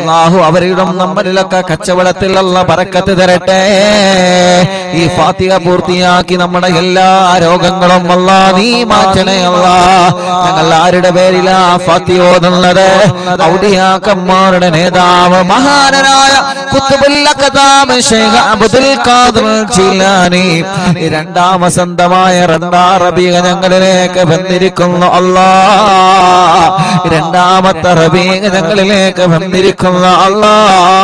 അള്ളാഹു അവരുടെ നമ്മളിലൊക്കെ കച്ചവടത്തിൽ അല്ല പറക്കത്ത് തരട്ടെ ഈ ഫാത്തിക പൂർത്തിയാക്കി നമ്മുടെ എല്ലാ രോഗങ്ങളും അല്ല നീ മാറ്റണേ അല്ല ഞങ്ങൾ ആരുടെ പേരിലാ ഫാത്തി ഓതുന്നത് ഔഡിയാക്കന്മാരുടെ നേതാവ് മഹാനരായ കുത്തുബുൽ അഖദാം ശൈഖ് അബ്ദുൽ ഖാദിർ ജീലാനി രണ്ടാം വസന്തമായ രണ്ടാം റബീഖ ഞങ്ങളിലേക്ക് വന്നിരിക്കുന്നു അല്ലാ രണ്ടാമത്തെ റബീഖ ഞങ്ങളിലേക്ക് വന്നിരിക്കുന്നു അല്ലാ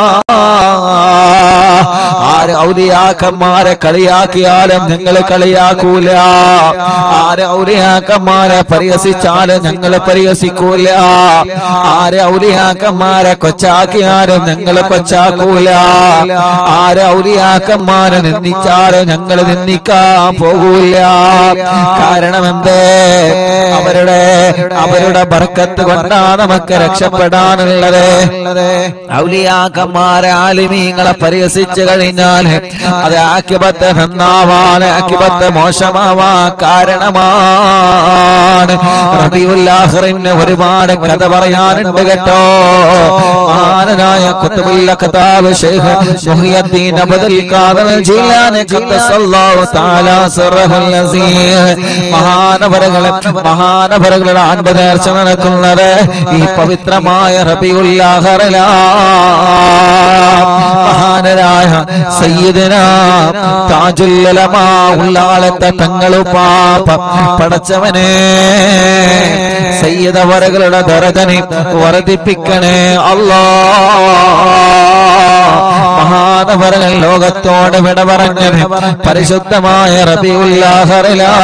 ആര് ഔലിയാക്കന്മാരെ കളിയാക്കിയാലും ഞങ്ങൾ കളിയാക്കൂല ആര് ഔലിയാക്കന്മാരെ പരിഹസിച്ചാലും ഞങ്ങൾ പരിഹസിക്കൂല ആര് ഔലിയാക്കന്മാരെ കൊച്ചാക്കിയാലും ഞങ്ങൾ കൊച്ചാക്കൂല ആര് ഔലിയാക്കന്മാരെ നിന്ദിച്ചാലും ഞങ്ങൾ നിന്ദിക്കാൻ പോകൂല കാരണം എന്തേ അവരുടെ അവരുടെ ബർക്കത്ത് കൊണ്ടാണ് നമുക്ക് രക്ഷപ്പെടാനുള്ളത് ഔലിയാക്കന്മാരെ ആലിമീങ്ങളെ പരിഹസിച്ചു കഴിഞ്ഞാൽ അത് ആക്കിപത്ത് നന്നാവാൻ ആക്കിപത്ത് മോശമാവാ കാരണമാണ് റബിയുല്ലാഹറിന് ഒരുപാട് കഥ പറയാനുണ്ട് കേട്ടോ മഹാനായ കുത്തുബുല്ല കഥാബ് ശൈഖ് മുഹിയദ്ദീൻ അബ്ദുൽ ഖാദിർ ജീലാനി ഖദ്ദസല്ലാഹു തആല സിറഹുൽ അസീസ് മഹാനവരകളെ മഹാനവരകളുടെ ആൻപതേർച്ച നടക്കുന്നത് ഈ പവിത്രമായ റബിയുല്ലാഹറിലാ മഹാനരായ സയ്യിദന താജുല്ലലമാ ഉള്ളാളത്തെ തങ്ങളു പാപ്പ പടച്ചവനെ സയ്യിദവരകളുടെ ദരജനെ വർദ്ധിപ്പിക്കണേ അല്ലാ മഹാനവരകൾ ലോകത്തോട് വിട പറഞ്ഞത് പരിശുദ്ധമായ റബിയുല്ലാഹറിലാ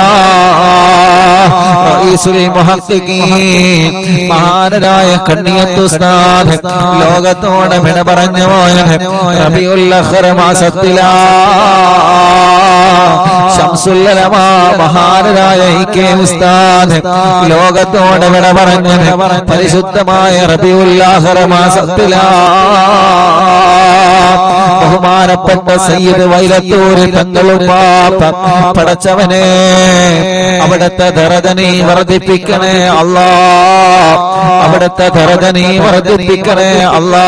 റഈസുൽ മുഹഖിഖീൻ മഹാനരായ കണ്ണിയത്തുസ്താദ് ലോകത്തോട് വിട പറഞ്ഞു പോയത് റബിയുൽ അഖർ മാസത്തിലാ ശംസുല്ലലമാ മഹാനരായ ഇ കെ ഉസ്താദ് ലോകത്തോട് വിട പറഞ്ഞത് പരിശുദ്ധമായ റബിയുൽ അഖർ മാസത്തിലാ ബഹുമാനപ്പെട്ട സയ്യിദ് വൈലത്തൂര് തങ്ങളും പാപ്പ പടച്ചവനെ അവിടുത്തെ ദറജനി വർദ്ധിപ്പിക്കണേ അല്ലാ അവിടുത്തെ ദറജനി വർദ്ധിപ്പിക്കണേ അല്ലാ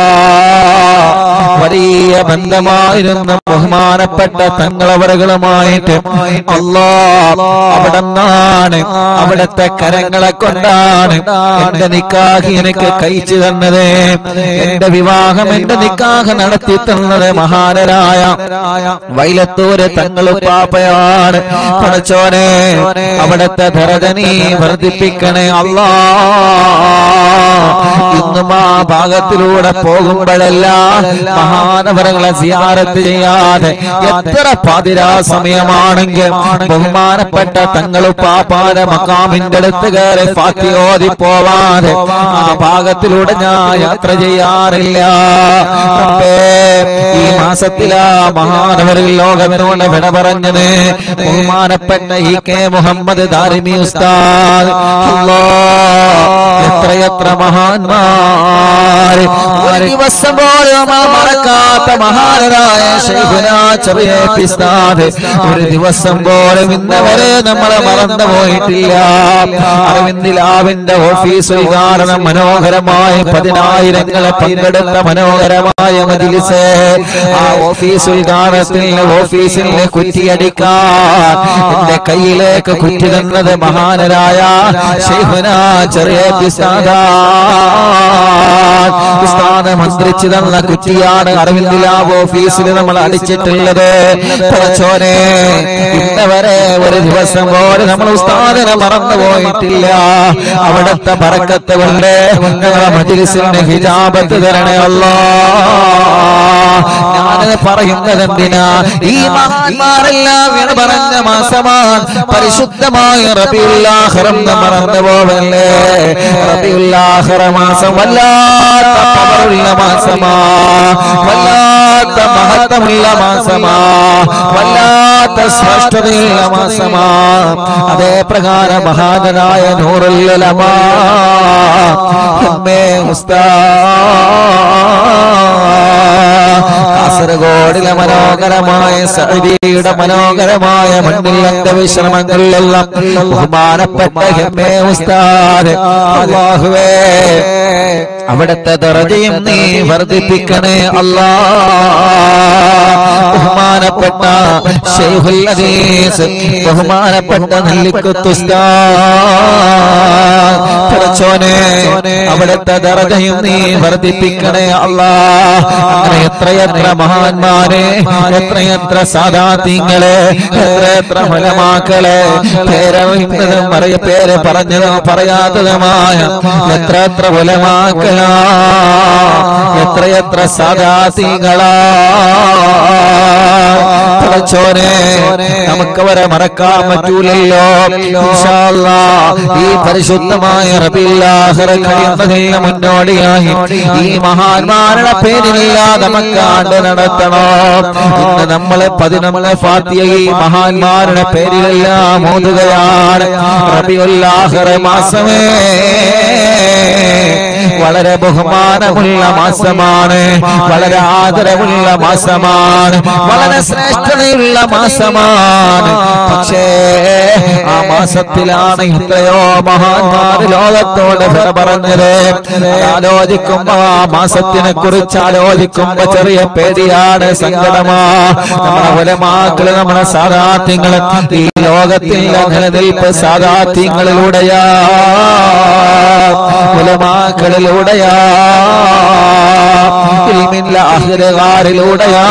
വലിയ ബന്ധമായിരുന്ന ബഹുമാനപ്പെട്ട തങ്ങളവറുകളുമായിട്ട് അല്ലാ അവിടെ നിന്നാണ് അവിടുത്തെ കരങ്ങളെ കൊണ്ടാണ് എന്റെ നിക്കാഹ് എനിക്ക് കഴിച്ചു തന്നത് എന്റെ വിവാഹം എന്റെ നിക്കാഹ് നടത്തി തന്നത് മഹാനരായ വൈലത്തൂര് തങ്ങളും പാപ്പയാണ് പടച്ചോനെ അവിടുത്തെ ധരതനി വർദ്ധിപ്പിക്കണേ അല്ലാ ഇന്നും ആ ഭാഗത്തിലൂടെ പോകുമ്പോഴെല്ലാം മഹാനവരങ്ങളെ സിയാറത്ത് ചെയ്യാതെ എത്ര പാതിരാ സമയമാണെങ്കിൽ ബഹുമാനപ്പെട്ട തങ്ങളും പാപ്പാന മക്കാമിന്റെ അടുത്ത് കയറി ഫാത്തി ഓതി പോവാതെ ആ ഭാഗത്തിലൂടെ ഞാൻ യാത്ര ചെയ്യാറില്ല റബ്ബേ, ഈ മാസത്തിലാ മഹാനവരിൽ ലോകത്തിനോട് വിട പറഞ്ഞത് ബഹുമാനപ്പെട്ട ഇ കെ മുഹമ്മദ് ദാരിമി ഉസ്താദ് അല്ലാ, എത്രയെത്ര മഹാന്മാര് ഒരു ദിവസം പോലും ആ മറക്കാത്ത മഹാനരായ ശൈഖുനാ ചെറിയ പിസ്താദ് ഒരു ദിവസം പോലും ഇന്നവരെ നമ്മളെ മറന്നു പോയിട്ടില്ല അരവിന്ദിലാവിന്റെ ഓഫീസ് ഉദ്ഘാടനം മനോഹരമായ പതിനായിരങ്ങളെ പങ്കെടുത്ത മനോഹരമായ മജിലിസ് ആ ഓഫീസ് ഉദ്ഘാടനത്തിൽ ഓഫീസിൽ കുറ്റിയടിക്കാൻ എന്റെ കയ്യിലേക്ക് കുറ്റി തന്നത് മഹാനരായ ശൈഖുനാ ചെറിയ പിസ്താദാ ഉസ്താദ് മന്ത്രിച്ചു തന്ന കുറ്റിയാണ് അരവിന്ദിലാവ് ഓഫീസിൽ നമ്മൾ അടിച്ചിട്ടുള്ളത് പടച്ചോനെ ഇന്നവരെ ഒരു ദിവസം പോലെ നമ്മൾ ഉസ്താദിനെ മറന്നു പോയിട്ടില്ല അവിടുത്തെ പറക്കത്ത് കൊണ്ട് ഞങ്ങളെ മജിലിസിന്റെ ഹിജാബത്ത് തരണേ അല്ലാ ഞാനത് പറയുന്നത് എന്തിനാ ഈ മഹാന്മാരെല്ലാം വീണ് പറഞ്ഞ മാസമാണ് പരിശുദ്ധമായ റബിയുല്ലാഹറം മറന്നു പോവല്ലേ റബിയുല്ലാഹറ മാസം വല്ലാത്ത പവറുള്ള മാസമാ വല്ലാത്ത മഹത്വമുള്ള മാസമാ വല്ലാത്ത ശ്രേഷ്ഠതയുള്ള മാസമാ അതേ പ്രകാരം മഹാനായ നൂറുല്ലമാ അമ്മേ കാസർഗോഡിലെ മനോഹരമായ സൗദിയുടെ മനോഹരമായ മണ്ണിൽ അംഗവിശ്രമങ്ങളിലെല്ലാം ബഹുമാനപ്പെട്ട ഹെമ്മേ ഉസ്താദ് അള്ളാഹുവേ അവിടുത്തെ ദറജയും നീ വർദ്ധിപ്പിക്കണേ അല്ലാ ബഹുമാനപ്പെട്ട ശൈഖുൽ ഹദീസ് ബഹുമാനപ്പെട്ട നെല്ലിക്കുത്തുസ്താ പടച്ചോനെ അവിടുത്തെ ദറജയും നീ വർദ്ധിപ്പിക്കണേ അല്ലാ അങ്ങനെ എത്രയെത്ര മഹാന്മാരെ എത്രയെത്ര സാധാത്യങ്ങളെ എത്രയെത്ര ഫലമാക്കളെ പേരറിയുന്നതും അറിയ പേര് പറഞ്ഞതും പറയാത്തതുമായ എത്ര എത്ര ഫലമാക്കളാ എത്രയെത്ര സാധാത്യങ്ങളാ പടച്ചോനെ നമുക്കവരെ മറക്കാൻ പറ്റൂലല്ലോ ഇൻഷാ അല്ലാ, ഈ പരിശുദ്ധമായ റബില്ലാഹറ കഴിയുന്നതിന് മുന്നോടിയായി ഈ മഹാന്മാരുടെ പേരിലില്ലാതെ നമുക്ക് ആണ്ട് നടത്തണോ ഇന്ന് നമ്മളെ പതിനൊന്ന് ഫാത്തിയ ഈ മഹാന്മാരുടെ പേരിലെല്ലാം ഓതുകയാണ് റബിയുല്ലാഹറ മാസമേ വളരെ ബഹുമാനമുള്ള മാസമാണ് വളരെ ആദരവുള്ള മാസമാണ് വളരെ ശ്രേഷ്ഠതയുള്ള മാസമാണ് പക്ഷേ ആ മാസത്തിലാണ് എത്രയോ മഹാന്മാർ ലോകത്തോട് വിട പറഞ്ഞത് ആലോചിക്കുമ്പോ ആ മാസത്തിനെ കുറിച്ച് ആലോചിക്കുമ്പോ ചെറിയ പേടിയാണ് സങ്കടമാ നമ്മുടെ ഉലമാക്കള് നമ്മുടെ സാധാത്യങ്ങള് ഈ ലോകത്തിൽ നിലനിൽപ്പ് സാധാത്യങ്ങളിലൂടെയാ ഉലമാക്കളിലൂടെയാ ഇൽമില്ല അഹിരകാരിലൂടെയാ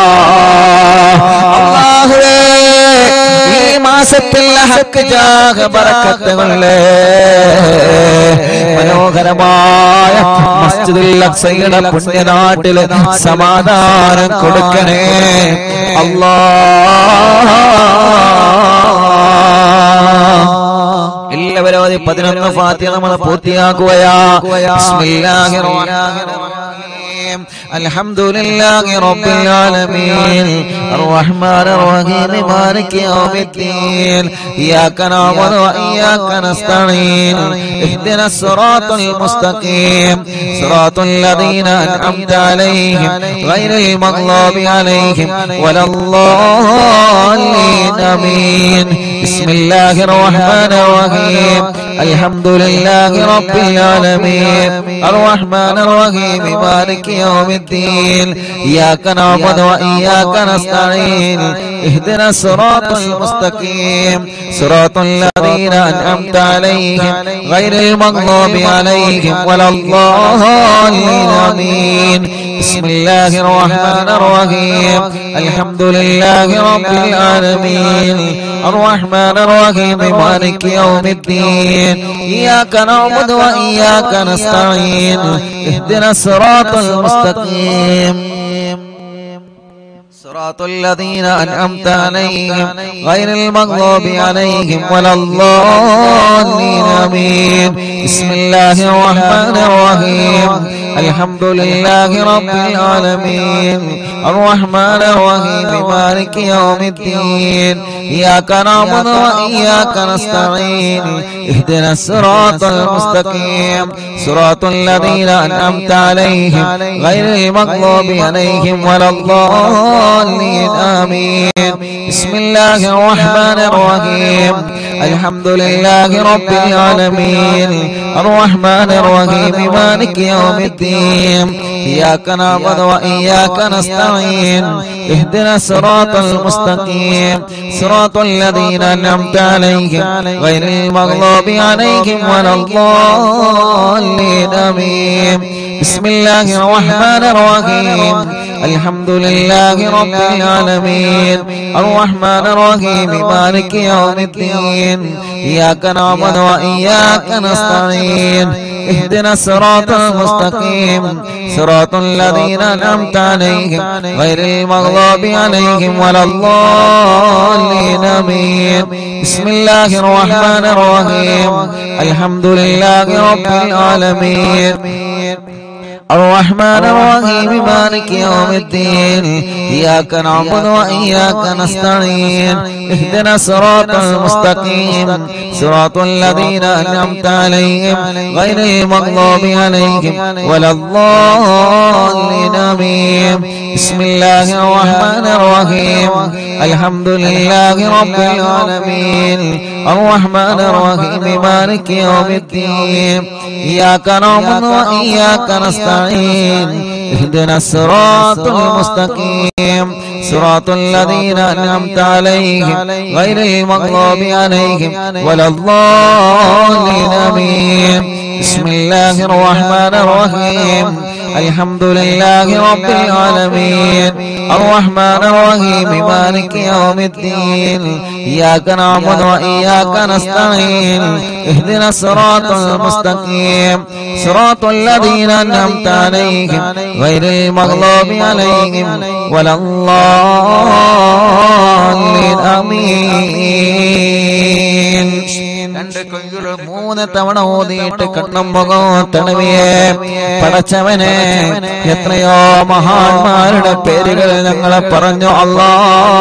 അല്ലാഹുവേ ഈ മാസത്തിൽ ഹക്ക് ജാഹ ബറക്കത്തുകളെ മനോഹരമായ മസ്ജിദുൽ അക്സയുടെ പുണ്യനാട്ടില് സമാധാനം കൊടുക്കണേ അല്ലാ എല്ലാവരും അത് പതിനൊന്ന് ഫാത്തിയ നമ്മൾ പൂർത്തിയാക്കുകയാ ബിസ്മില്ലാഹിർ റഹ്മാനിർ റഹീം അൽഹംദുലില്ലാഹി റബ്ബിൽ ആലമീൻ അർറഹ്മാനിർ റഹീം മാലികി യൗമിദ്ദീൻ ഇയ്യാക നഅബുദു വഇയ്യാക നസ്തഈൻ ഇഹ്ദിനസ് സിറാത്തൽ മുസ്തഖീം സിറാത്തൽ ലദീന അൻഅംത അലൈഹിം ഗൈറിൽ മഗ്ളൂബി അലൈഹിം വലല്ലാഹീൻ ആമീൻ بسم الله الرحمن الرحيم الحمد لله رب العالمين الرحمن الرحيم مالك يوم الدين إياك نعبد وإياك نستعين اهدنا الصراط المستقيم صراط الذين أنعمت عليهم غير المغضوب عليهم ولا الضالين آمين بسم الله الرحمن الرحيم الحمد لله رب العالمين الرحمن الرحيم مالك يوم الدين إياك نعبد وإياك نستعين اهدنا الصراط المستقيم صراط الذين أنعمت عليهم غير المغضوب عليهم ولا الضالين آمين بسم الله الرحمن الرحيم الحمد لله رب العالمين الرحمن الرحيم مالك يوم الدين إياك نعبد وإياك نستعين اهدنا الصراط المستقيم صراط الذين أنعمت عليهم غير المغضوب عليهم ولا الضالين آمين بسم الله الرحمن الرحيم الحمد لله رب العالمين الرحمن الرحيم مالك يوم الدين إياك نعبد وإياك نستعين اهدنا الصراط المستقيم صراط الذين أنعمت عليهم غير المغضوب عليهم ولا الضالين آمين بسم الله الرحمن الرحيم الحمد لله رب العالمين الرحمن الرحيم مالك يوم الدين إياك نعبد وإياك نستعين اهدنا الصراط المستقيم صراط الذين أنعمت عليهم غير المغضوب عليهم ولا الضالين آمين بسم الله الرحمن الرحيم الحمد لله رب العالمين الرحمن الرحيم مالك يوم الدين إياك نعبد وإياك نستعين اهدنا الصراط المستقيم صراط الذين أنعمت عليهم غير المغضوب عليهم ولا الضالين آمين بسم الله الرحمن الرحيم الحمد لله رب العالمين الرحمن الرحيم مالك يوم الدين إياك نعبد وإياك نستعين اهدنا الصراط المستقيم صراط الذين أنعمت عليهم غير المغضوب عليهم ولا الضالين آمين بسم الله الرحمن الرحيم الحمد لله رب العالمين الرحمن الرحيم مالك يوم الدين إياك نعبد وإياك نستعين اهدنا الصراط المستقيم صراط الذين أنعمت عليهم غير المغضوب عليهم ولا الضالين آمين രണ്ട് കൊയ്യുകൾ മൂന്ന് തവണ ഓതിയിട്ട് കണ്ണും മുഖവും തണവിയെ പടച്ചവനെ എത്രയോ മഹാന്മാരുടെ പേരുകൾ ഞങ്ങളെ പറഞ്ഞു അല്ലാ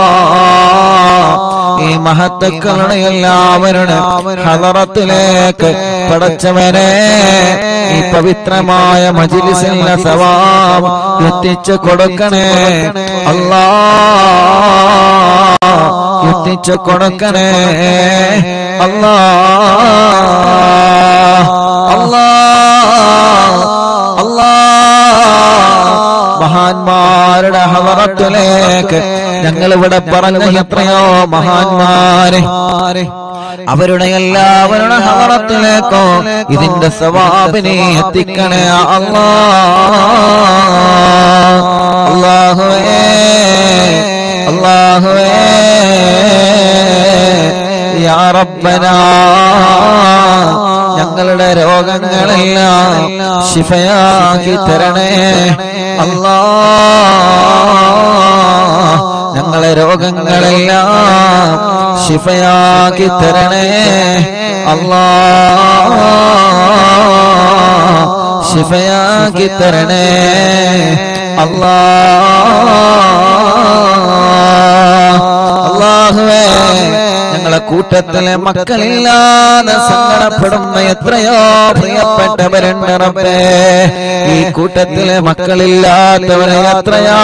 ഈ മഹത്തുക്കളുടെ എല്ലാവരുടെ ഹലറത്തിലേക്ക് പടച്ചവനെ ഈ പവിത്രമായ മജിലിസിന്റെ സവാബ് എത്തിച്ചു കൊടുക്കണേ അല്ലാ എത്തിച്ചു കൊടുക്കണേ അല്ലാ അല്ലാ അല്ലാ മഹാന്മാരുടെ ഹവറത്തിലേക്ക് ഞങ്ങൾ ഇവിടെ പറഞ്ഞ എത്രയോ മഹാന്മാരെ അവരുടെ എല്ലാവരുടെ ഹവറത്തിലേക്കോ ഇതിന്റെ സവാബിനെ എത്തിക്കണേ അല്ലാ അല്ലാഹുവേ അല്ലാഹുവേ യാ റബ്ബനാ ഞങ്ങളുടെ രോഗങ്ങളെല്ലാം ശിഫയാക്കി തരണേ അല്ലാ ഞങ്ങളെ രോഗങ്ങളെല്ലാം ശിഫയാക്കി തരണേ അല്ലാ ശിഫയാക്കി തരണേ അല്ലാ അല്ലാഹുവേ ഞങ്ങളെ കൂട്ടത്തിലെ മക്കളില്ലാതെ സങ്കടപ്പെടുന്ന എത്രയോ പ്രിയപ്പെട്ടവരുണ്ട് റബ്ബേ ഈ കൂട്ടത്തിലെ മക്കളില്ലാത്തവരെ എത്രയാ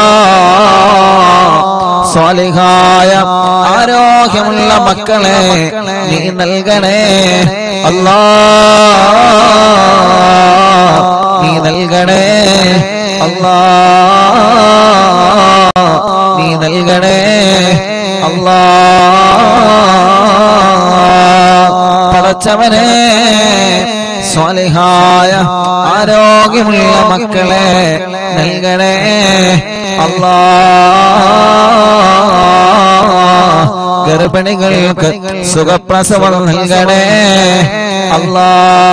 സ്വാലിഹായ ആരോഗ്യമുള്ള മക്കളെ നീ നൽകണേ അല്ലാ നീ നൽകണേ അല്ലാ നീ നൽകണേ അല്ലാ പടച്ചവനെ സ്വാലിഹായ ആരോഗ്യമുള്ള മക്കളെ നൽകണേ അല്ലാ ഗർഭിണികൾക്ക് സുഖപ്രസവം നൽകണേ അല്ലാ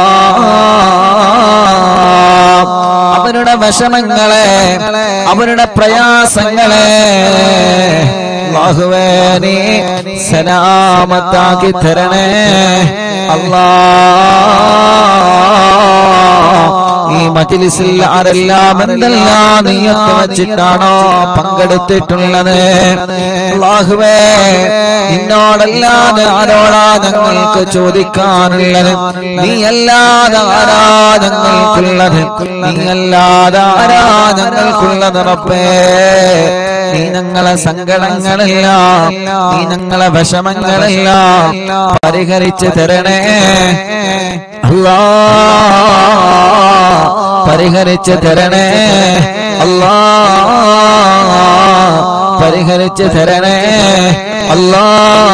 അവരുടെ വിഷമങ്ങളെ അവരുടെ പ്രയാസങ്ങളെ അല്ലാഹുവേ നീ സലാമത്താക്കി തരണേ അല്ലാ ഈ മജിലിസിൽ ആരെല്ലാം എന്തെല്ലാം നീയത്ത് വെച്ചിട്ടാണോ പങ്കെടുത്തിട്ടുള്ളത് അല്ലാഹുവേ നിന്നോടല്ലാതെ ആരോടാ ഞങ്ങൾക്ക് ചോദിക്കാനുള്ളത് നീ അല്ലാതെ ആരാ ഞങ്ങൾക്കുള്ളത് നീ അല്ലാതെ ആരാ ഞങ്ങൾക്കുള്ളത് റബ്ബേ നീ ഞങ്ങളെ സങ്കടങ്ങളെല്ലാം നീ ഞങ്ങളെ വിഷമങ്ങളെല്ലാം പരിഹരിച്ച് തരണേ അല്ലാ പരിഹരിച്ച് തരണേ അല്ലാ പരിഹരിച്ച് തരണേ അല്ലാ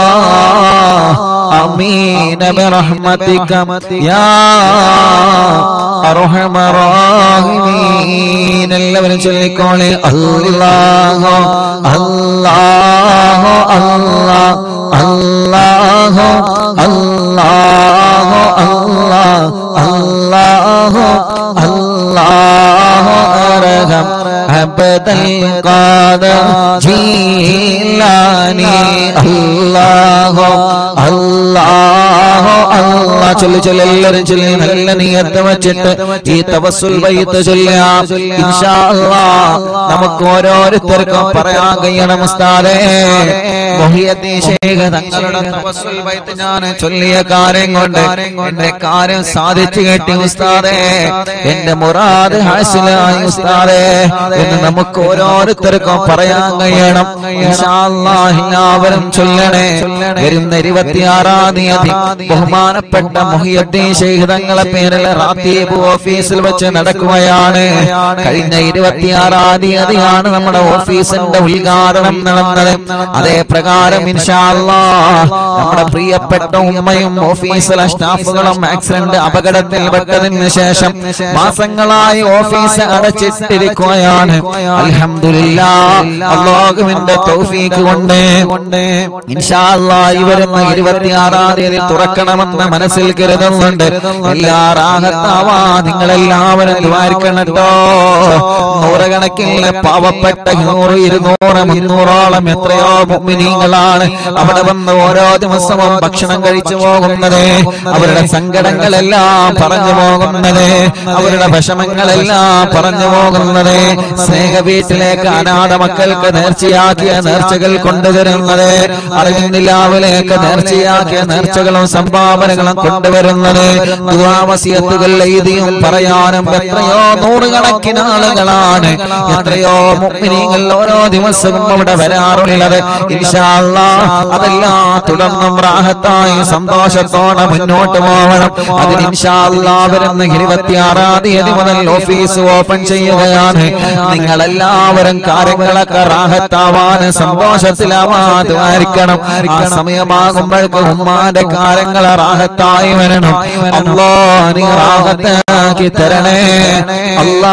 آمين برحمتك يا أرحم الراحمين എല്ലാവരും ചൊല്ലിക്കോളെ അല്ലാഹു അല്ലാഹു അല്ലാഹു അല്ലാഹു അല്ലാഹു അല്ലാഹു അല്ലാഹു അർഹം عبد القادر جيلاني الله الله الله ചൊല്ലി ചൊല്ലി എല്ലാവരും ചൊല്ലി നല്ല നീയത്ത് വെച്ചിട്ട് ഈ തവസുൽ വൈത്ത് ചൊല്ലാം ഇൻഷാ അല്ലാഹ് നമുക്ക് ഓരോരുത്തർക്കും പറയാൻ കഴിയണം ഉസ്താദേ മുഹിയദ്ദീൻ ശൈഖ് തങ്ങളുടെ തവസുൽ വൈത്ത് ഞാൻ ചൊല്ലിയ കാര്യം കൊണ്ട് എന്റെ കാര്യം സാധിച്ചു കേട്ടി ഉസ്താദേ എന്റെ മുറാദ് ഹാസിലായി ഉസ്താദേ എന്ന് നമുക്ക് ഓരോരുത്തർക്കും പറയാൻ കഴിയണം ഇൻഷാ അല്ലാഹ് എല്ലാവരും ചൊല്ലണേ വരുന്ന ഇരുപത്തിയാറാം തീയതി ബഹുമാനപ്പെട്ട മുഹിയദ്ദീൻ ശൈഖ് തങ്ങളെ പേരിൽ റാത്തീബ് ഓഫീസിൽ വെച്ച് നടക്കുകയാണ് കഴിഞ്ഞ ഇരുപത്തിയാറാം തീയതിയാണ് നമ്മുടെ ഓഫീസിന്റെ ഉദ്ഘാടനം നടന്നത് അതേ പ്രകാരം ഇൻഷാ അല്ലാഹ് നമ്മുടെ പ്രിയപ്പെട്ട ഉമ്മയും ഓഫീസിലെ സ്റ്റാഫുകളും ആക്സിഡന്റ് അപകടത്തിൽ പെട്ടതിന് ശേഷം മാസങ്ങളായി ഓഫീസ് അടച്ചിട്ടിരിക്കുകയാണ് അൽഹംദുലില്ലാ അള്ളാഹുവിന്റെ തൗഫീക്ക് കൊണ്ട് ഇൻഷാ അല്ലാഹ് ഈ വരുന്ന ഇരുപത്തിയാറാം തീയതി തുറക്കണമെന്ന് മനസ്സിൽ കരുതുന്നുണ്ട് എല്ലാ റാഹത്താവാ നിങ്ങളെല്ലാവരും ദ്വാരിക്കണട്ടോ നൂറുകണക്കിന് പാവപ്പെട്ട നൂറ് ഇരുന്നൂറ് മുന്നൂറോളം എത്രയോ മുഅ്മിനീങ്ങളാണ് അവിടെ വന്ന് ഓരോ ദിവസവും ഭക്ഷണം കഴിച്ചു പോകുന്നത് അവരുടെ സങ്കടങ്ങളെല്ലാം പറഞ്ഞു പോകുന്നത് അവരുടെ വിഷമങ്ങളെല്ലാം പറഞ്ഞു പോകുന്നത് സ്നേഹ വീട്ടിലേക്ക് അനാഥ മക്കൾക്ക് നേർച്ചയാക്കിയ നേർച്ചകൾ കൊണ്ടുവരുന്നത് അറിവിന്ദിലാവിലേക്ക് നേർച്ചയാക്കിയ നേർച്ചകളും സംഭാവനകളും കൊണ്ടുവരുന്നത് ദുവാവസിയത്തുകൾ എഴുതിയും പറയാനും എത്രയോ നൂറുകണക്കിന് ആളുകളാണ് എത്രയോ മുഗ്മിനീങ്ങൾ ഓരോ ദിവസവും അവിടെ വരാറുള്ളത് ഇൻഷാ അല്ലാഹ് അതെല്ലാം തുടർന്നും റാഹത്തായി സന്തോഷത്തോടെ മുന്നോട്ട് പോകണം അതിന് ഇൻഷാ അല്ലാഹ് വരുന്ന ഇരുപത്തിയാറാം തീയതി മുതൽ ഓഫീസ് ഓപ്പൺ ചെയ്യുകയാണ് നിങ്ങൾ എല്ലാവരും കാര്യങ്ങളൊക്കെ റാഹത്താവാൻ സന്തോഷത്തിലാവാതിരിക്കണം ആ സമയമാകുമ്പോഴേക്ക് ഉമ്മാന്റെ കാര്യങ്ങൾ റാഹത്തായി വരണം അല്ലോ നീ റാഹത്താക്കി തരണേ അല്ലാ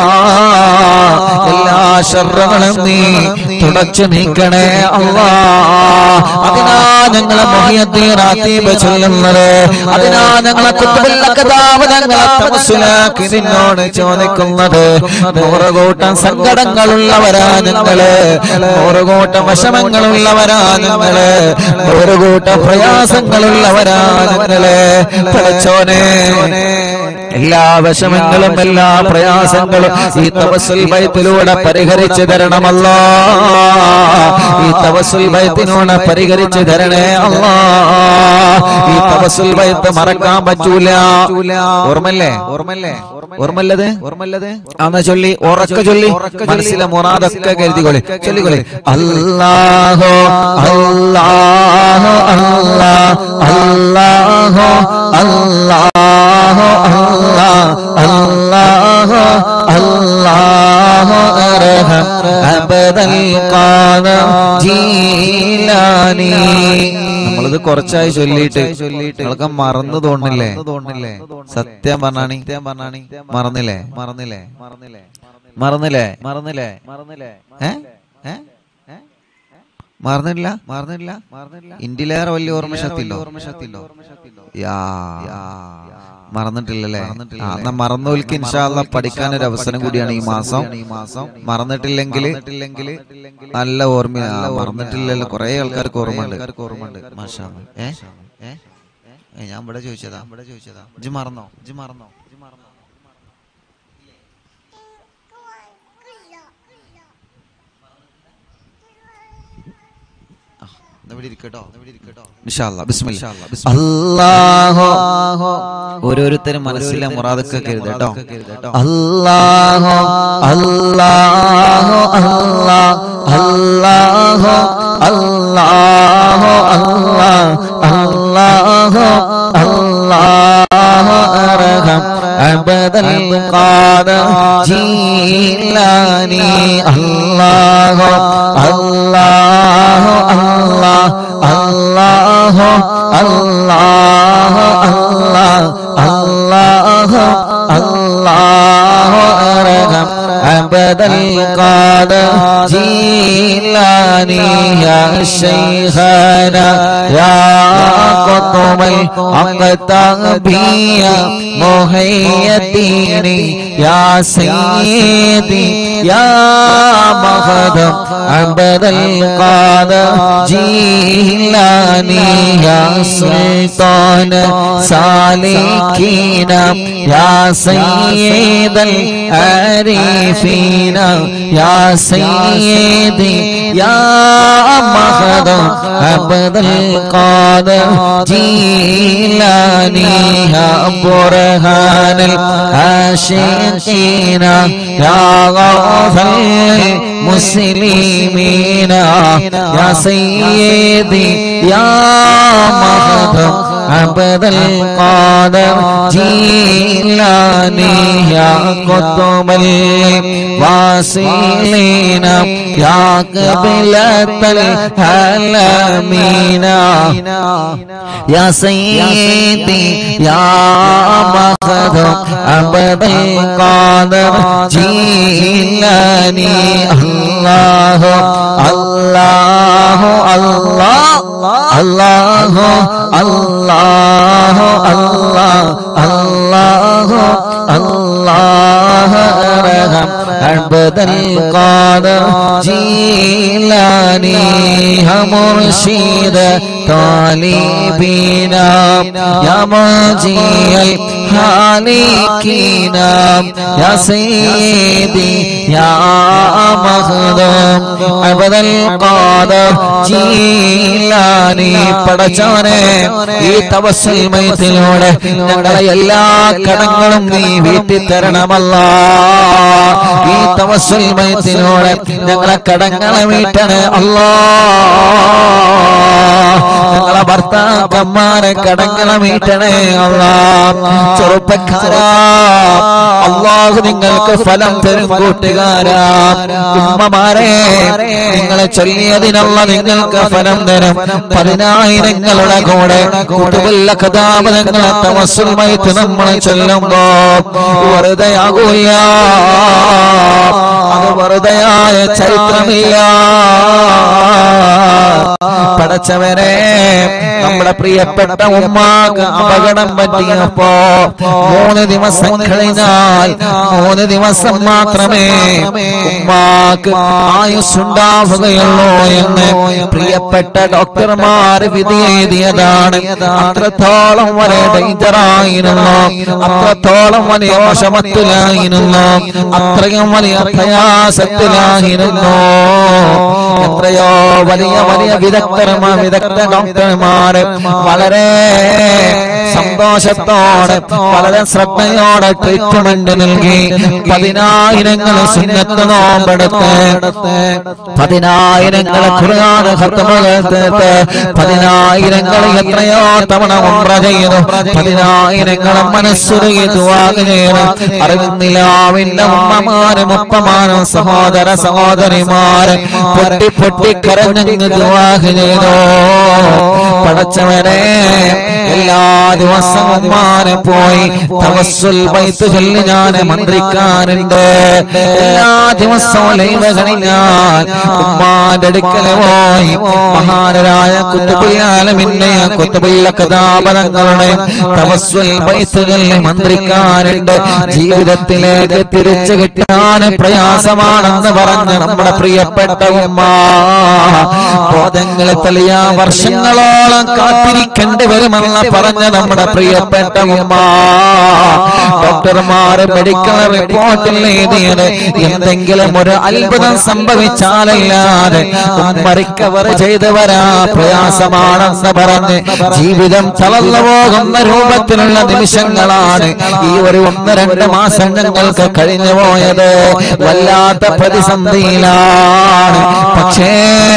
എല്ലാ ശർറകളും നീ തുടച്ചു നീക്കണേ അല്ലാ അതിനാ ഞങ്ങളെ മൊഹിയത്തീറാത്തീപ് ചൊല്ലുന്നത് അതിനാ ഞങ്ങളെ കുത്തുബില്ലക്കതാവ് ഞങ്ങളെ തമസ്സുലാക്കി നിന്നോട് ചോദിക്കുന്നത് നൂറുകൂട്ടം സങ്കടങ്ങളുള്ളവരാ ഞങ്ങള് നൂറുകൂട്ടം വിഷമങ്ങളുള്ളവരാ ഞങ്ങള് നൂറുകൂട്ടം പ്രയാസങ്ങളുള്ളവരാ ഞങ്ങള് പഠിച്ചോനെ എല്ലാ വിഷമങ്ങളും എല്ലാ പ്രയാസങ്ങളും ഈ തപസ്സുൽ ബൈത്തിലൂടെ പരിഹരിച്ചു തരണമല്ലോ ഈ തപസ്സുൽ ബൈത്തിനൂടെ പരിഹരിച്ചു തരണേ അല്ലാ ഈ തപസ്സുൽ ബൈത്ത് മറക്കാൻ പറ്റൂല ഓർമ്മല്ലേ ഓർമ്മല്ലേ ഓർമ്മല്ലത് ഓർമ്മല്ലത് അന്ന് ചൊല്ലി ഉറക്ക ചൊല്ലി മനസ്സിലെ മുറാദൊക്കെ കരുതിക്കൊള്ളി ചൊല്ലിക്കൊള്ളി അല്ലാഹോ അല്ലാഹോ അല്ലാഹോ അല്ലാഹോ അല്ലാഹോ അല്ലാഹോ അല്ലാഹോ അർഹം അബദൽ ഖാദർ ജീലാനി നമ്മളിത് കുറച്ചായി ചൊല്ലിയിട്ട് നമ്മൾക്ക് മറന്നു തോന്നില്ലേ തോന്നില്ലേ സത്യം പറഞ്ഞാണി സത്യം പറഞ്ഞാണി മറന്നില്ലേ മറന്നില്ലേ മറന്നില്ലേ മറന്നില്ലേ മറന്നില്ലേ മറന്നില്ലേ ഏ ഏ ഏ? മറന്നില്ല മറന്നില്ല മറന്നില്ല ഇന്ത്യയിലേറെ വലിയ ഓർമ്മശക്തിയില്ലോ ഓർമ്മശക്തിയില്ലോ യാ മറന്നിട്ടില്ലല്ലേ ആ, എന്നാ മറന്നോൽക്ക് ഇൻഷാല്ല പഠിക്കാൻ ഒരു അവസരം കൂടിയാണ് ഈ മാസം ഈ മാസം മറന്നിട്ടില്ലെങ്കിൽ നല്ല ഓർമ്മ ആ, മറന്നിട്ടില്ലല്ലോ കുറെ ആൾക്കാർക്ക് ഓർമ്മയുണ്ട് ഓർമ്മയുണ്ട് മാഷാ ഏ ഏ ഏ, ഞാൻ ഇവിടെ ചോദിച്ചതാ ഇവിടെ ചോദിച്ചതാ ഇജ് മറന്നോ ഇജ് മറന്നോ ഇജ് മറന്നോ അല്ലാഹോ ഓരോരുത്തരും മനസ്സിലെ മുറാദൊക്കെ കരുതട്ടോ അല്ലാഹോ അല്ലാഹോ അല്ലാഹോ അല്ലാഹോ അല്ലാഹോ അല്ലാഹോ അർഹം അബദൽ ഖാദർ ജീലാനി അല്ലാഹോ അല്ലാഹോ അല്ലാഹോ അല്ലാഹോ അല്ലാഹോ അല്ലാഹോ അർഹം അബദൽ ഖാദർ ജീലാനി യാ ശൈഖന യാ ഖുതുമൽ അഖ്തബിയ മുഹയ്യത്തീനി യാ സയ്യിദി യാ مخدم عبد القادر جيلاني يا سلطان سالكين يا سيد العارفين يا سيدي يا مخدم عبد القادر جيلاني يا برهان العاشقين يا غوث المسلمين يا سيدي يا مخدم عبد القادر جيلاني يا قطب الواصلين يا قبلة العالمين يا سيدي يا مخدم عبد القادر جيلاني الله الله الله الله الله الله الله الله ارحم عبد القادر جيلاني يا مرشد طالبينا يا مجي الحالكين يا سيدي يا مخدوم عبد القادر ജീലാനി പടച്ചവനെ ഈ തവസ്സിൽ മയത്തിലൂടെ ഞങ്ങളെ എല്ലാ കടങ്ങളും നീ വീട്ടി തരണമല്ല ഈ തവസ്സിൽ മയത്തിലൂടെ ഞങ്ങളെ കടങ്ങളെ വീട്ടണേ അല്ലാ ഞങ്ങളെ ഭർത്താക്കന്മാരെ കടങ്ങളെ വീട്ടണേ അല്ലാ ചെറുപ്പക്കാരാ അള്ളാഹു നിങ്ങൾക്ക് ഫലം തരും കൂട്ടുകാരാ ഉമ്മമാരെ നിങ്ങളെ ചൊല്ലിയതിനുള്ള നിങ്ങൾക്ക് ഫലം തരും പതിനായിരങ്ങളുടെ കൂടെ കുട്ടുവല്ല കഥാപതങ്ങളെ തമസുൽമയത്ത് നമ്മൾ ചൊല്ലുമ്പോ വെറുതെ ആകൂല അത് വെറുതെയായ ചരിത്രമില്ല പടച്ചവനെ നമ്മുടെ പ്രിയപ്പെട്ട ഉമ്മാക്ക് അപകടം പറ്റിയപ്പോ മൂന്ന് ദിവസം കഴിഞ്ഞാൽ മൂന്ന് ദിവസം മാത്രമേ ഉമ്മാക്ക് ആയുസ്സുണ്ടാവുകയുള്ളൂ എന്ന് പ്രിയപ്പെട്ട ഡോക്ടർമാർ വിധി എഴുതിയതാണ് അത്രത്തോളം വലിയ ഡേഞ്ചറായിരുന്നു അത്രത്തോളം വലിയ വിഷമത്തിലായിരുന്നു അത്രയും വലിയ പ്രയാസത്തിലായിരുന്നു എത്രയോ വലിയ വലിയ വിദഗ്ധർമാർ വിദഗ്ധ ഡോക്ടർമാര് വളരെ സന്തോഷത്തോടെ വളരെ ശ്രദ്ധയോടെ ട്രീറ്റ്മെന്റ് നൽകി പതിനായിരങ്ങൾ സുന്നത്ത് നോമ്പെടുത്ത് പതിനായിരങ്ങൾ ഖുർആൻ ഖത്തമുകൾ തീർത്ത് പതിനായിരങ്ങൾ എത്രയോ തവണ ഉംറ ചെയ്തു പതിനായിരങ്ങൾ മനസ്സുരുകി ദുആഗ് ചെയ്തു അറിവിന്നിലാവിന്റെ ഉമ്മമാരും ഉപ്പമാരും സഹോദര സഹോദരിമാരും പൊട്ടി പൊട്ടി കരഞ്ഞങ്ങ് ദുആഗ് ചെയ്തു പടച്ചവനെ എല്ലാ ദിവസവും ഉമ്മാനെ പോയി തവസ്സുൽ ബൈത്ത് ചൊല്ലി ഞാൻ മന്ത്രിക്കാറുണ്ട് എല്ലാ ദിവസവും ലൈവ കഴിഞ്ഞാൽ ഉമ്മാന്റെ അടുക്കൽ പോയി മഹാനരായ കുത്തുബിയാലമിന്നെ കുത്തുബില്ല കഥാപതങ്ങളുടെ തവസ്സുൽ ബൈത്ത് ചൊല്ലി മന്ത്രിക്കാറുണ്ട് ജീവിതത്തിലേക്ക് തിരിച്ചു കിട്ടാൻ പ്രയാസമാണെന്ന് പറഞ്ഞ് നമ്മുടെ പ്രിയപ്പെട്ട ഉമ്മ ബോധങ്ങളെ തെളിയ വർഷങ്ങളോളം കാത്തിരിക്കേണ്ടി വരുമെന്ന് പറഞ്ഞ നമ്മുടെ പ്രിയപ്പെട്ട ഉമ്മ ഡോക്ടർമാര് മെഡിക്കൽ റിപ്പോർട്ടിൽ എഴുതിയത് എന്തെങ്കിലും ഒരു അത്ഭുതം സംഭവിച്ചാലല്ലാതെ ഉമ്മ റിക്കവർ ചെയ്തു വരാ പ്രയാസമാണെന്ന് പറഞ്ഞ് ജീവിതം തളർന്നു പോകുന്ന രൂപത്തിലുള്ള നിമിഷങ്ങളാണ് ഈ ഒരു ഒന്ന് രണ്ട് മാസം ഞങ്ങൾക്ക് കഴിഞ്ഞു പോയത് വല്ലാത്ത പ്രതിസന്ധിയിലാണ് പക്ഷേ